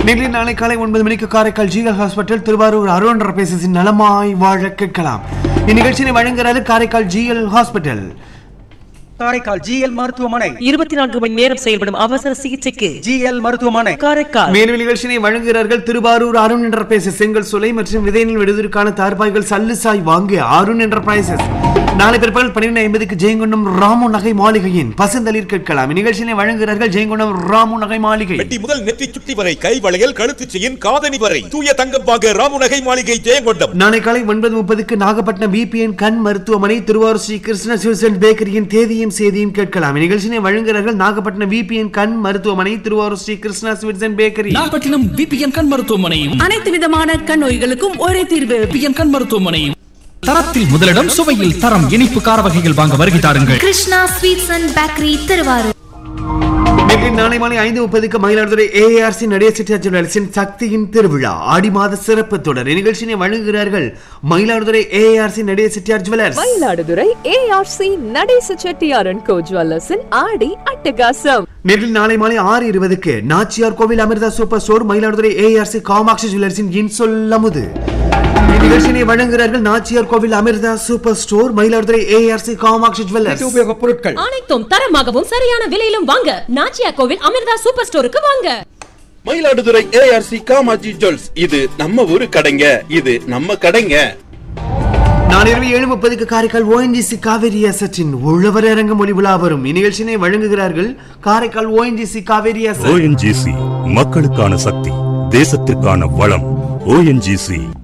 நேற்று நாளை காலை ஒன்பது மணிக்கு காரைக்கால் ஜிஎல் ஹாஸ்பிட்டல் திருவாரூர் அருண் ரபேசஸின் நலமாய் வாழ கேட்கலாம் இந்நிகழ்ச்சியை வழங்குகிறது Karaikal GL hospital Karaikal GL மருத்துவமனை இருபத்தி நான்கு மணி நேரம் செயல்படும் அவசர சிகிச்சைக்கு ஜிஎல் மருத்துவமனை காரைக்கால் மேலும் நிகழ்ச்சியை வழங்குகிறார்கள் திருவாரூர் அருண் என்டர்பிரைசஸ் செங்கல் சுலை மற்றும் விதைநெல் விடுவதற்கான தார்பாய்கள் சல்லுசாய் வாங்க அருண் என்டர்பிரைசஸ் நாளை பிற்பகல் பன்னிரண்டு ஐம்பதுக்கு ஜெயங்கொண்டம் ராமு நகை மாளிகையின் பசந்தளிர் கேட்கலாம் இந்நிகழ்ச்சியை வழங்குகிறார்கள் ஜெயங்கொண்டம் ராமு நகை மாளிகை வெட்டி முதல் நெற்றி சுட்டி வரை கை வளையல் கழுத்து செயின் காதணி வரை தூய தங்கம் வாங்க ராமுநகை மாளிகை ஜெயங்கொண்டம் நாளை காலை ஒன்பது முப்பதுக்கு நாகப்பட்டினம் பிபிஎன் கண் மருத்துவமனை திருவாரூர் ஸ்ரீ கிருஷ்ண சிவசன் பேக்கரியின் தேதியும் செய்தியும் கேட்கலாம் இந்நிகழ்ச்சியை வழங்குகிறார்கள் நாகப்பட்டினம் பிபிஎன் கண் மருத்துவமனை திருவாரூர் ஸ்ரீ கிருஷ்ணா சிவசன் பேக்கரி நாகப்பட்டினம் விபிஎன் கண் மருத்துவமனையும் அனைத்து விதமான கண் நோய்களுக்கும் ஒரே தீர்வு விபிஎன் கண் மருத்துவமனையும் தரத்தில் முதலிடம் சுவையில் தரம் இனிப்பு கார வகைகள் வாங்க வருகை தாருங்கள் Krishna sweets and bakery Thiruvarur நேற்று நாளை மாலை ஐந்து முப்பதுக்கு மயிலாடுதுறை ஏஆர்சி நடேசிட்டா ஜுவல்லர்ஸின் சக்தியின் திருவிழா ஆடி மாத சிறப்பு தொடர் இந்நிகழ்ச்சியை வழங்குகிறார்கள் மயிலாடுதுறை ஏஆர்சி நடேசிட்டார் ஜுவல்லர்ஸ் மயிலாடுதுறை ஏஆர்சி நடேச செட்டியாரன் கோ ஜுவல்லர்ஸின் ஆடி அட்டகாசம் நேரில் நாளை மாலை ஆறு இருபதுக்கு Nachiyar Koil Amirtha super store Mayiladuthurai ARC Kamatchi ஜுவல்லர்ஸின் இன்சொல்லமுது இந்நிகழ்ச்சியை வழங்குகிறார்கள் Nachiyar Koil Amirtha super store Mayiladuthurai ARC Kamatchi jewellers உபயோகப் பொருட்கள் அனைத்தும் தரமாகவும் சரியான விலையிலும் வாங்க நாச்சியா கோவில் அமிர்தா சூப்பர் ஸ்டோருக்கு வாங்க மயிலாடுதுறை ஏஆர்சி காமாஜி ஜுவல்ஸ் இது நம்ம ஊரு கடைங்க இது நம்ம கடைங்க நான் இரவு ஏழு முப்பதுக்கு காரைக்கால் ஓஎன்ஜிசி காவேரி அசட்டின் உழவர் அரங்கம் ஒளி விழா வரும் இந்நிகழ்ச்சியினை வழங்குகிறார்கள் Karaikal ONGC Kaveri asset ONGC மக்களுக்கான சக்தி தேசத்திற்கான வளம் ஓஎன்ஜிசி